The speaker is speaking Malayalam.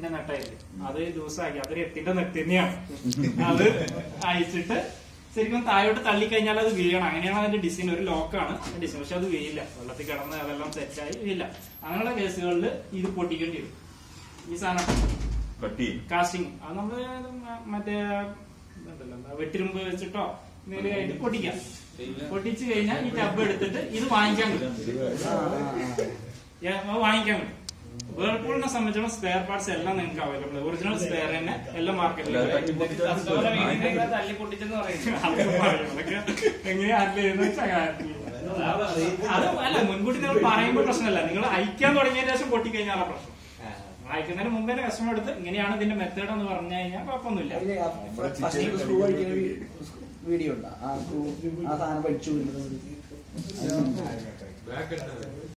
എത്തിന്റെ നെട്ടായില്ലേ അത് ലൂസാക്കി അതൊരു എത്തിന്റെ നെറ്റ് തന്നെയാണ് അത് അയച്ചിട്ട് ശരിക്കും താഴോട്ട് തള്ളിക്കഴിഞ്ഞാൽ അത് വീഴണം അങ്ങനെയാണ് അതിന്റെ ഡിസൈൻ ഒരു ലോക്കാണ് ഡിസൈൻ പക്ഷെ അത് വീഴില്ല വെള്ളത്തിൽ കിടന്ന് അതെല്ലാം സെറ്റായി വീഴില്ല അങ്ങനെയുള്ള കേസുകളിൽ ഇത് പൊട്ടിക്കേണ്ടി വരും ഈ സാധനം കട്ടി കാസ്റ്റിംഗ് അത് നമ്മള് മറ്റേ ഇതുണ്ടല്ലോ, എന്താ വെട്ടിരുമ്പ് വെച്ചിട്ടോ നേരെ കഴിഞ്ഞിട്ട് പൊട്ടിക്കാം പൊട്ടിച്ചു കഴിഞ്ഞാൽ ഈ ടബ് എടുത്തിട്ട് ഇത് വാങ്ങിക്കാൻ കിട്ടും Yeah, അത് വാങ്ങിക്കാൻ കിട്ടും വേൾപൂളിനെ സംബന്ധിച്ചിടത്തോളം സ്പെയർ പാർട്സ് എല്ലാം നിങ്ങൾക്ക് അവൈലബിൾ ഒറിജിനൽ സ്പെയർ തന്നെ എല്ലാ മാർക്കറ്റിലും തട്ടി പൊട്ടിച്ചാൽ തല്ലി പൊട്ടിച്ചെന്ന് പറയുന്നത് എങ്ങനെയാ ഹാൻഡിൽ ചെയ്യുന്നത് വെച്ചാൽ handle ചെയ്യുന്നത്. അത് അല്ല മുൻകൂട്ടി നിങ്ങൾ പറയുമ്പോൾ പ്രശ്നമല്ല നിങ്ങൾ അയക്കാൻ തുടങ്ങിയതിന് ശേഷം പൊട്ടിക്കഴിഞ്ഞാൽ പ്രശ്നം അയക്കുന്നതിന് മുമ്പേ കസ്റ്റമർ എടുത്ത് ഇങ്ങനെയാണ് ഇതിന്റെ മെത്തേഡ് എന്ന് പറഞ്ഞു കഴിഞ്ഞാൽ കുഴപ്പമൊന്നുമില്ല സ്ക്രൂ അടിക്കുന്ന വീഡിയോ ഉണ്ടോ ആ സ്ക്രൂ ആ സാധനം പഠിച്ചു വരുന്നത്